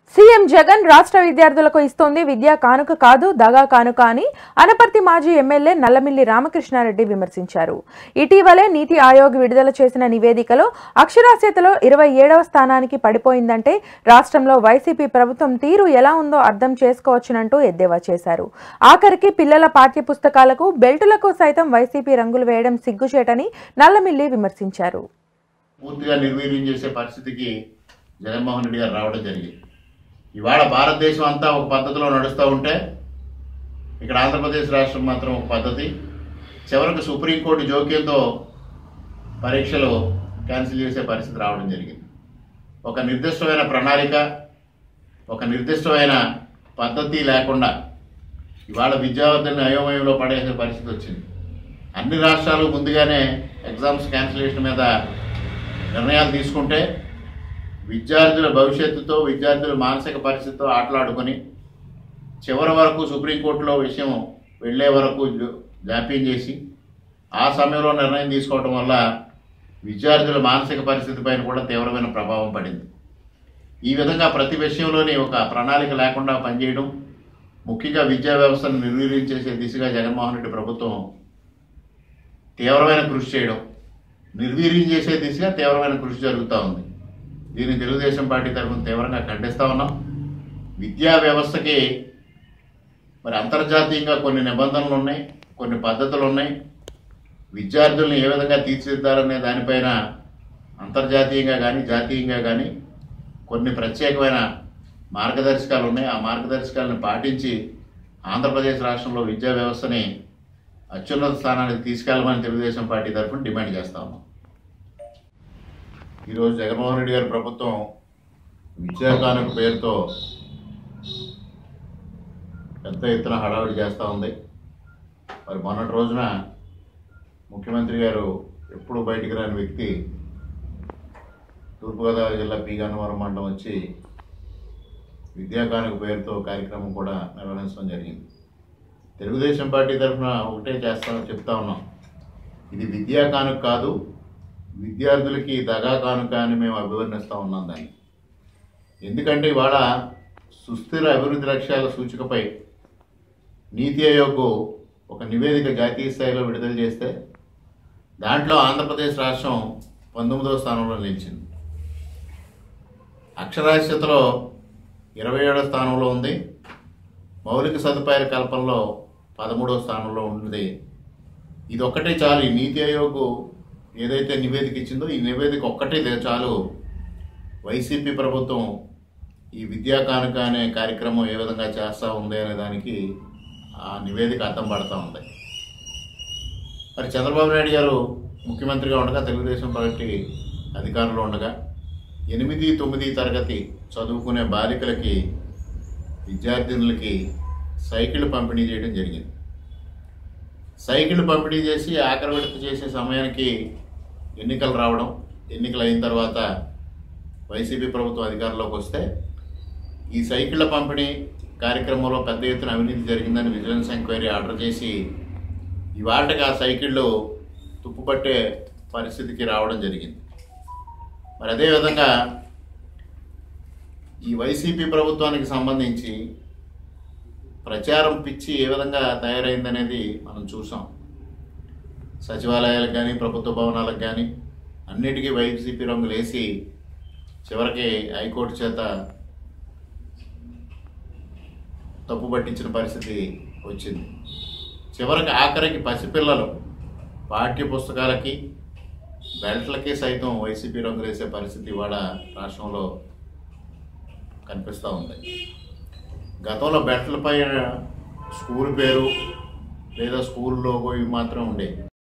CM Jagan రాష్ట్ర విద్యార్థులకు ఇస్తోంది విద్యా కానుక కాదు దగా కానుక అని అనపర్తి మాజీ ఎమ్మెల్యే నల్లమిల్లి రామకృష్ణారెడ్డి విమర్శించారు ఇటీవలే నీతి ఆయోగ్ విడుదల చేసిన నివేదికలో అక్షరాస్యతలో ఇరవై ఏడవ స్థానానికి పడిపోయిందంటే రాష్ట్రంలో వైసీపీ ప్రభుత్వం తీరు ఎలా ఉందో అర్థం చేసుకోవచ్చునంటూ ఎద్దేవా చేశారు ఆఖరికి పిల్లల పాఠ్య పుస్తకాలకు బెల్టులకు సైతం వైసీపీ రంగులు వేయడం సిగ్గుచేటని నల్లమిల్లి విమర్శించారు పూర్తిగా నిర్వీర్యం చేసే పరిస్థితికి జగన్మోహన్ రెడ్డి గారు రావడం జరిగింది ఇవాళ భారతదేశం అంతా ఒక పద్ధతిలో నడుస్తూ ఉంటే ఇక్కడ ఆంధ్రప్రదేశ్ రాష్ట్రం మాత్రం ఒక పద్ధతి చివరికి సుప్రీంకోర్టు జోక్యంతో పరీక్షలు క్యాన్సిల్ చేసే పరిస్థితి రావడం జరిగింది ఒక నిర్దిష్టమైన ప్రణాళిక ఒక నిర్దిష్టమైన పద్ధతి లేకుండా ఇవాళ విద్యార్థులను అయోమయంలో పడేసే పరిస్థితి వచ్చింది అన్ని రాష్ట్రాలు ముందుగానే ఎగ్జామ్స్ క్యాన్సిలేషన్ మీద నిర్ణయాలు తీసుకుంటే విద్యార్థుల భవిష్యత్తుతో విద్యార్థుల మానసిక పరిస్థితితో ఆటలాడుకొని చివరి వరకు సుప్రీంకోర్టులో విషయం వెళ్ళే వరకు జ- జాప్యం చేసి ఆ సమయంలో నిర్ణయం తీసుకోవడం వల్ల విద్యార్థుల మానసిక పరిస్థితి పైన కూడా తీవ్రమైన ప్రభావం పడింది ఈ విధంగా ప్రతి విషయంలోని ఒక ప్రణాళిక లేకుండా పనిచేయడం ముఖ్యంగా విద్యా వ్యవస్థను నిర్వీర్యం చేసే దిశగా జగన్మోహన్ రెడ్డి ప్రభుత్వం తీవ్రమైన కృషి చేయడం నిర్వీర్యం చేసే దిశగా తీవ్రమైన కృషి జరుగుతూ ఉంది దీన్ని తెలుగుదేశం పార్టీ తరఫున తీవ్రంగా ఖండిస్తా ఉన్నాం విద్యా వ్యవస్థకి మరి అంతర్జాతీయంగా కొన్ని నిబంధనలు ఉన్నాయి కొన్ని పద్ధతులు ఉన్నాయి విద్యార్థుల్ని ఏ విధంగా తీర్చిదిద్దాలనే దానిపైన అంతర్జాతీయంగా కానీ జాతీయంగా కానీ కొన్ని ప్రత్యేకమైన మార్గదర్శకాలు ఉన్నాయి ఆ మార్గదర్శకాలను పాటించి ఆంధ్రప్రదేశ్ రాష్ట్రంలో విద్యా వ్యవస్థని అత్యున్నత స్థానానికి తీసుకెళ్లమని తెలుగుదేశం పార్టీ తరఫున డిమాండ్ చేస్తా ఉన్నాం ఈరోజు జగన్మోహన్ రెడ్డి గారి ప్రభుత్వం విద్యా కానుక పేరుతో పెద్ద ఎత్తున హడావిడి చేస్తూ ఉంది మరి మొన్నటి రోజున ముఖ్యమంత్రి గారు ఎప్పుడు బయటికి రాని వ్యక్తి తూర్పుగోదావరి జిల్లా పి గన్నవరం మండలం వచ్చి విద్యా కానుక పేరుతో కార్యక్రమం కూడా నిర్వహించడం జరిగింది తెలుగుదేశం పార్టీ తరఫున ఒకటే చేస్తా చెప్తా ఉన్నాం ఇది విద్యా కానుక కాదు విద్యార్థులకి దగా కానుక అని మేము అభివర్ణిస్తూ ఉన్నాం దాన్ని ఎందుకంటే ఇవాళ సుస్థిర అభివృద్ధి లక్ష్యాల సూచికపై నీతి ఆయోగ్ ఒక నివేదిక జాతీయ స్థాయిలో విడుదల చేస్తే దాంట్లో ఆంధ్రప్రదేశ్ రాష్ట్రం పంతొమ్మిదవ స్థానంలో నిలిచింది అక్షరాస్యతలో ఇరవై ఏడో స్థానంలో ఉంది మౌలిక సదుపాయాల కల్పనలో పదమూడవ స్థానంలో ఉంది ఇది ఒక్కటే చాలు ఈ నీతి ఆయోగ్ ఏదైతే నివేదిక ఇచ్చిందో ఈ నివేదిక ఒక్కటే దే- చాలు వైసీపీ ప్రభుత్వం ఈ విద్యా కానుక అనే కార్యక్రమం ఏ విధంగా చేస్తూ ఉంది అనే దానికి ఆ నివేదిక అర్థం పడతా ఉంది మరి చంద్రబాబు నాయుడు గారు ముఖ్యమంత్రిగా ఉండగా తెలుగుదేశం పార్టీ అధికారంలో ఉండగా ఎనిమిది తొమ్మిది తరగతి చదువుకునే బాలికలకి విద్యార్థినులకి సైకిల్ పంపిణీ చేయడం జరిగింది సైకిల్ పంపిణీ చేసి ఆఖరి విడత చేసే సమయానికి ఎన్నికలు రావడం ఎన్నికలు అయిన తర్వాత వైసీపీ ప్రభుత్వం అధికారంలోకి వస్తే ఈ సైకిళ్ళ పంపిణీ కార్యక్రమంలో పెద్ద ఎత్తున అవినీతి జరిగిందని విజిలెన్స్ ఎంక్వైరీ ఆర్డర్ చేసి ఇవాళకి ఆ సైకిళ్ళు తుప్పుపట్టే పరిస్థితికి రావడం జరిగింది మరి అదేవిధంగా ఈ వైసీపీ ప్రభుత్వానికి సంబంధించి ప్రచారం పిచ్చి ఏ విధంగా తయారైందనేది మనం చూసాం సచివాలయాలకు కానీ ప్రభుత్వ భవనాలకు కానీ అన్నిటికీ వైసీపీ రంగులు వేసి చివరికి హైకోర్టు చేత తప్పు పట్టించిన పరిస్థితి వచ్చింది చివరికి ఆఖరికి పసిపిల్లలు పాఠ్య పుస్తకాలకి బెల్ట్లకి సైతం వైసీపీ రంగులు వేసే పరిస్థితి ఇవాళ రాష్ట్రంలో కనిపిస్తూ ఉంది గతంలో బెల్ట్లపై స్కూల్ పేరు లేదా స్కూల్ లోగో ఇవి మాత్రం ఉండేవి